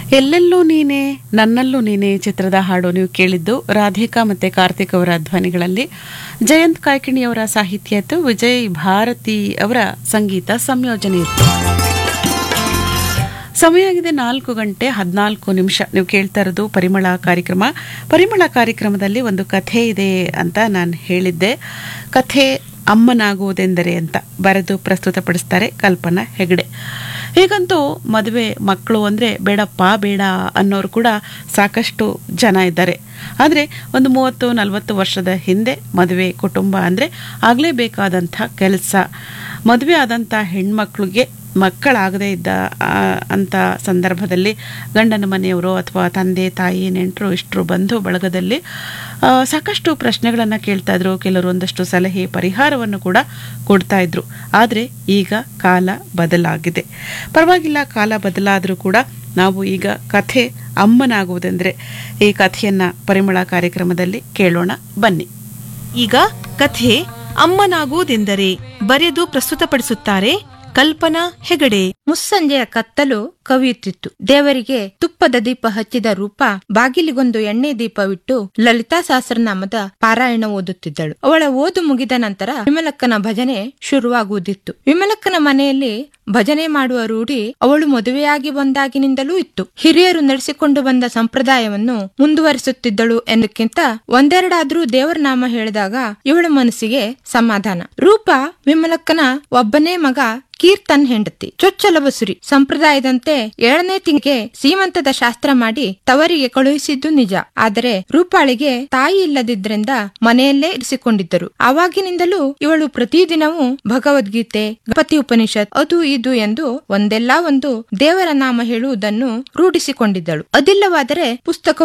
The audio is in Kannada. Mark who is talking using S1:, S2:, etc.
S1: ಎಲ್ಲೆಲ್ಲೂ ನೀನೆ ನನ್ನಲ್ಲೂ ನೀನೆ ಚಿತ್ರದ ಹಾಡು ನೀವು ಕೇಳಿದ್ದು ರಾಧಿಕಾ ಮತ್ತೆ ಕಾರ್ತಿಕ್ ಅವರ ಧ್ವನಿಗಳಲ್ಲಿ ಜಯಂತ್ ಕಾಯ್ಕಿಣಿಯವರ ಸಾಹಿತ್ಯ ಇತ್ತು ವಿಜಯ್ ಭಾರತಿ ಅವರ ಸಂಗೀತ ಸಂಯೋಜನೆ ಇತ್ತು ಸಮಯ ಆಗಿದೆ ನಾಲ್ಕು ಗಂಟೆ ಹದಿನಾಲ್ಕು ನಿಮಿಷ ನೀವು ಕೇಳ್ತಾ ಇರೋದು ಪರಿಮಳ ಕಾರ್ಯಕ್ರಮ ಪರಿಮಳ ಕಾರ್ಯಕ್ರಮದಲ್ಲಿ ಒಂದು ಕಥೆ ಇದೆ ಅಂತ ನಾನು ಹೇಳಿದ್ದೆ ಕಥೆ ಅಮ್ಮನಾಗುವುದೆಂದರೆ ಅಂತ ಬರೆದು ಪ್ರಸ್ತುತಪಡಿಸ್ತಾರೆ ಕಲ್ಪನಾ ಹೆಗಡೆ ಹೀಗಂತೂ ಮದುವೆ ಮಕ್ಕಳು ಅಂದರೆ ಬೇಡಪ್ಪ ಬೇಡ ಅನ್ನೋರು ಕೂಡ ಸಾಕಷ್ಟು ಜನ ಇದ್ದಾರೆ ಆದರೆ ಒಂದು ಮೂವತ್ತು ನಲವತ್ತು ವರ್ಷದ ಹಿಂದೆ ಮದುವೆ ಕುಟುಂಬ ಅಂದರೆ ಆಗಲೇಬೇಕಾದಂಥ ಕೆಲಸ ಮದುವೆ ಆದಂಥ ಹೆಣ್ಮಕ್ಳಿಗೆ ಮಕ್ಕಳಾಗದೇ ಇದ್ದ ಆ, ಅಂಥ ಸಂದರ್ಭದಲ್ಲಿ ಗಂಡನ ಮನೆಯವರು ಅಥವಾ ತಂದೆ ತಾಯಿ ನೆಂಟರು ಇಷ್ಟರು ಬಂಧು ಬಳಗದಲ್ಲಿ ಆ, ಸಾಕಷ್ಟು ಪ್ರಶ್ನೆಗಳನ್ನು ಕೇಳ್ತಾ ಇದ್ರು ಕೆಲವರು ಒಂದಷ್ಟು ಸಲಹೆ ಪರಿಹಾರವನ್ನು ಕೂಡ ಕೊಡ್ತಾ ಇದ್ರು ಆದರೆ ಈಗ ಕಾಲ ಬದಲಾಗಿದೆ ಪರವಾಗಿಲ್ಲ ಕಾಲ ಬದಲಾದರೂ ಕೂಡ ನಾವು ಈಗ ಕಥೆ ಅಮ್ಮನಾಗುವುದೆಂದರೆ ಈ ಕಥೆಯನ್ನ ಪರಿಮಳ ಕಾರ್ಯಕ್ರಮದಲ್ಲಿ ಕೇಳೋಣ ಬನ್ನಿ
S2: ಈಗ ಕಥೆ ಅಮ್ಮನಾಗುವುದೆಂದರೆ ಬರೆದು ಪ್ರಸ್ತುತಪಡಿಸುತ್ತಾರೆ ಕಲ್ಪನಾ ಹೆಗಡೆ
S3: ಮುಸ್ಸಂಜೆಯ ಕತ್ತಲು ಕವಿಯುತ್ತಿತ್ತು ದೇವರಿಗೆ ತುಪ್ಪದ ದೀಪ ಹಚ್ಚಿದ ರೂಪ ಬಾಗಿಲಿಗೊಂದು ಎಣ್ಣೆ ದೀಪವಿಟ್ಟು ಲಲಿತಾ ಸಹಸ್ರನಾಮದ ಪಾರಾಯಣ ಓದುತ್ತಿದ್ದಳು ಅವಳ ಓದು ಮುಗಿದ ನಂತರ ವಿಮಲಕ್ಕನ ಭಜನೆ ಶುರುವಾಗುವುದಿತ್ತು ವಿಮಲಕ್ಕನ ಮನೆಯಲ್ಲಿ ಭಜನೆ ಮಾಡುವ ರೂಢಿ ಅವಳು ಮದುವೆಯಾಗಿ ಬಂದಾಗಿನಿಂದಲೂ ಇತ್ತು ಹಿರಿಯರು ನಡೆಸಿಕೊಂಡು ಬಂದ ಸಂಪ್ರದಾಯವನ್ನು ಮುಂದುವರಿಸುತ್ತಿದ್ದಳು ಎನ್ನುಕ್ಕಿಂತ ಒಂದೆರಡಾದ್ರೂ ದೇವರ ನಾಮ ಹೇಳಿದಾಗ ಇವಳ ಮನಸ್ಸಿಗೆ ಸಮಾಧಾನ ರೂಪ ವಿಮಲಕ್ಕನ ಒಬ್ಬನೇ ಮಗ ಕೀರ್ತನ್ ಹೆಂಡತಿ ಚೊಚ್ಚಲ ಬಸುರಿ ಸಂಪ್ರದಾಯದಂತೆ ಏಳನೇ ತಿಂಗಳಿಗೆ ಸೀಮಂತದ ಶಾಸ್ತ್ರ ಮಾಡಿ ತವರಿಗೆ ಕಳುಹಿಸಿದ್ದು ನಿಜ ಆದರೆ ರೂಪಾಳಿಗೆ ತಾಯಿ ಇಲ್ಲದಿದ್ರಿಂದ ಮನೆಯಲ್ಲೇ ಇರಿಸಿಕೊಂಡಿದ್ದರು ಆವಾಗಿನಿಂದಲೂ ಇವಳು ಪ್ರತಿದಿನವೂ ಭಗವದ್ಗೀತೆ ಗಣಪತಿ ಉಪನಿಷತ್ ಅದು ಇದು ಎಂದು ಒಂದೆಲ್ಲ ಒಂದು ದೇವರ ನಾಮ ಹೇಳುವುದನ್ನು ರೂಢಿಸಿಕೊಂಡಿದ್ದಳು ಅದಿಲ್ಲವಾದರೆ ಪುಸ್ತಕ